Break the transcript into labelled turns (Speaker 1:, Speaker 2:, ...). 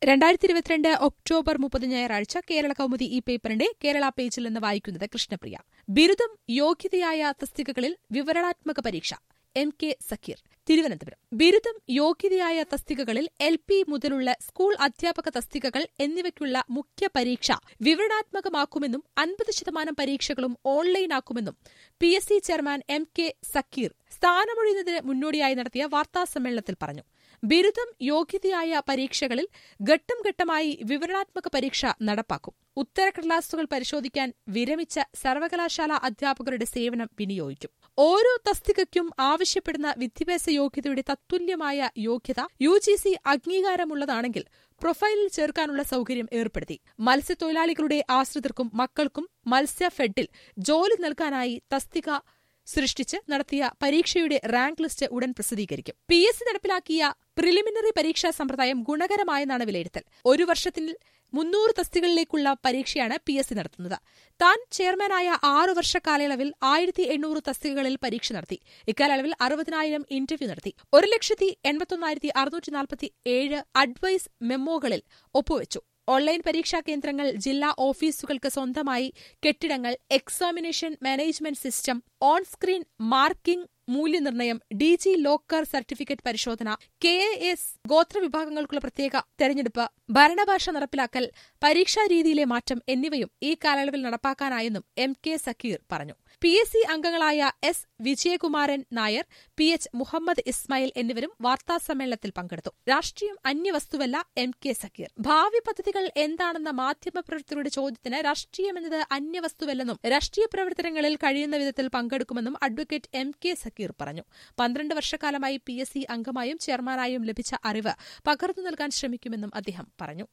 Speaker 1: രണ്ടായിരത്തി ഇരുപത്തിരണ്ട് ഒക്ടോബർ മുപ്പത് ഞായറാഴ്ച കേരള കൗമുദി ഈ പേപ്പറിന്റെ കേരള പേജിൽ നിന്ന് വായിക്കുന്നത് കൃഷ്ണപ്രിയ ബിരുദം യോഗ്യതയായ തസ്തികകളിൽ വിവരണാത്മക പരീക്ഷ എം കെ സക്കീർ തിരുവനന്തപുരം ബിരുദം യോഗ്യതയായ തസ്തികകളിൽ എൽ പി മുതലുള്ള സ്കൂൾ അധ്യാപക തസ്തികകൾ എന്നിവയ്ക്കുള്ള മുഖ്യ പരീക്ഷ വിവരണാത്മകമാക്കുമെന്നും അൻപത് ശതമാനം പരീക്ഷകളും ഓൺലൈനാക്കുമെന്നും P S C chairman M K Zakir സ്ഥാനമൊഴിയുന്നതിന് മുന്നോടിയായി നടത്തിയ വാർത്താസമ്മേളനത്തിൽ പറഞ്ഞു ബിരുദം യോഗ്യതയായ പരീക്ഷകളിൽ ഘട്ടം ഘട്ടമായി വിവരണാത്മക പരീക്ഷ നടപ്പാക്കും ഉത്തരക്കടലാസുകൾ പരിശോധിക്കാൻ വിരമിച്ച സർവകലാശാല അധ്യാപകരുടെ സേവനം വിനിയോഗിക്കും ഓരോ തസ്തികയ്ക്കും ആവശ്യപ്പെടുന്ന വിദ്യാഭ്യാസ യോഗ്യതയുടെ തത്തുല്യമായ യോഗ്യത യു ജി സി അംഗീകാരമുള്ളതാണെങ്കിൽ പ്രൊഫൈലിൽ ചേർക്കാനുള്ള സൌകര്യം ഏർപ്പെടുത്തി മത്സ്യത്തൊഴിലാളികളുടെ ആശ്രിതർക്കും മക്കൾക്കും മത്സ്യഫെഡിൽ ജോലി നൽകാനായി തസ്തിക സൃഷ്ടിച്ച് നടത്തിയ പരീക്ഷയുടെ റാങ്ക് ലിസ്റ്റ് ഉടൻ പ്രസിദ്ധീകരിക്കും പി എസ് സി നടപ്പിലാക്കിയ പ്രിലിമിനറി പരീക്ഷാ സമ്പ്രദായം ഗുണകരമായെന്നാണ് വിലയിരുത്തൽ ഒരു വർഷത്തിൽ മുന്നൂറ് തസ്തികളിലേക്കുള്ള പരീക്ഷയാണ് പി എസ് സി നടത്തുന്നത് താൻ ചെയർമാനായ ആറു വർഷ കാലയളവിൽ ആയിരത്തി എണ്ണൂറ് തസ്തികകളിൽ പരീക്ഷ നടത്തി ഇക്കാലയളവിൽ അറുപതിനായിരം ഇന്റർവ്യൂ നടത്തി ഒരു ലക്ഷത്തി എൺപത്തൊന്നായിരത്തി അറുന്നൂറ്റി നാൽപ്പത്തി ഏഴ് അഡ്വൈസ് മെമ്മോകളിൽ ഒപ്പുവച്ചു ഓൺലൈൻ പരീക്ഷാ കേന്ദ്രങ്ങൾ ജില്ലാ ഓഫീസുകൾക്ക് സ്വന്തമായി കെട്ടിടങ്ങൾ examination management system on screen marking മൂല്യനിർണ്ണയം ഡി ജി ലോക്കർ സർട്ടിഫിക്കറ്റ് പരിശോധന കെ എ എസ് ഗോത്രവിഭാഗങ്ങൾക്കുള്ള പ്രത്യേക തെരഞ്ഞെടുപ്പ് ഭരണഭാഷ നടപ്പിലാക്കൽ പരീക്ഷാ രീതിയിലെ മാറ്റം എന്നിവയും ഈ കാലയളവിൽ നടപ്പാക്കാനായെന്നും എം കെ സക്കീർ പറഞ്ഞു പി എസ് സി അംഗങ്ങളായ S Vijayakumaran Nair P H Muhammad Ismail എന്നിവരും വാർത്താസമ്മേളനത്തിൽ പങ്കെടുത്തു രാഷ്ട്രീയം അന്യവസ്തുവല്ല എം കെ സക്കീർ ഭാവി പദ്ധതികൾ എന്താണെന്ന മാധ്യമപ്രവർത്തകരുടെ ചോദ്യത്തിന് രാഷ്ട്രീയമെന്നത് അന്യവസ്തുവല്ലെന്നും രാഷ്ട്രീയ പ്രവർത്തനങ്ങളിൽ കഴിയുന്ന വിധത്തിൽ പങ്കെടുക്കുമെന്നും അഡ്വക്കേറ്റ് എം കെ സക്കീർ പറഞ്ഞു പന്ത്രണ്ട് വർഷക്കാലമായി പി എസ് സി അംഗമായും ചെയർമാനായും ലഭിച്ച അറിവ് പകർന്നു നൽകാൻ ശ്രമിക്കുമെന്നും അദ്ദേഹം പറഞ്ഞു